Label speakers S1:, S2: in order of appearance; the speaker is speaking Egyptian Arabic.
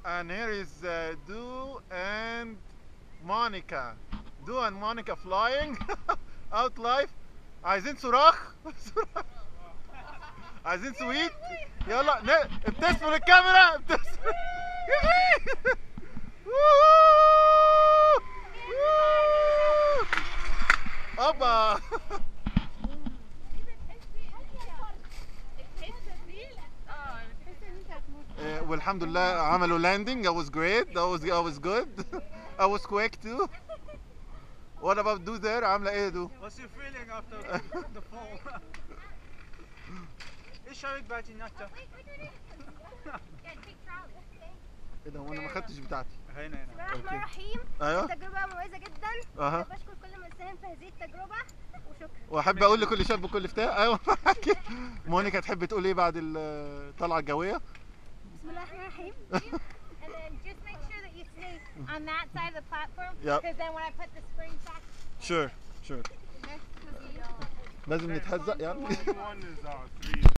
S1: and here is uh, Do and Monica. Do and Monica flying out live. عايزين صراخ صراخ. عايزين سويت يلا ن- ابتسموا للكاميرا ابتسموا يحيي. ووهو. ووهو. اوبا Eh, والحمد لله عملوا landing that was great that was that was good I was quick too what about do there عاملة ايه دو
S2: What's your feeling after the fall? ايش رايك باجيناتا؟
S1: ايه ده هو انا ما خدتش بتاعتي
S2: هنا
S3: بسم
S2: هنا
S3: الله الرحمن الرحيم
S1: ايوه
S3: تجربة مميزة جدا
S1: اها
S3: بشكر كل من ساهم في هذه التجربة وشكرا
S1: واحب اقول لكل شاب وكل فتاة ايوه معاكي. مونيكا تحب تقول ايه بعد الطلعة الجوية
S3: بسم الله الرحمن الرحيم
S4: And then just make sure that you stay on that side of the platform.
S1: Yep.
S4: Because then when I put the spring back
S1: sure sure
S4: next to the uh,
S1: لازم نتهزق يعني
S5: One is uh, three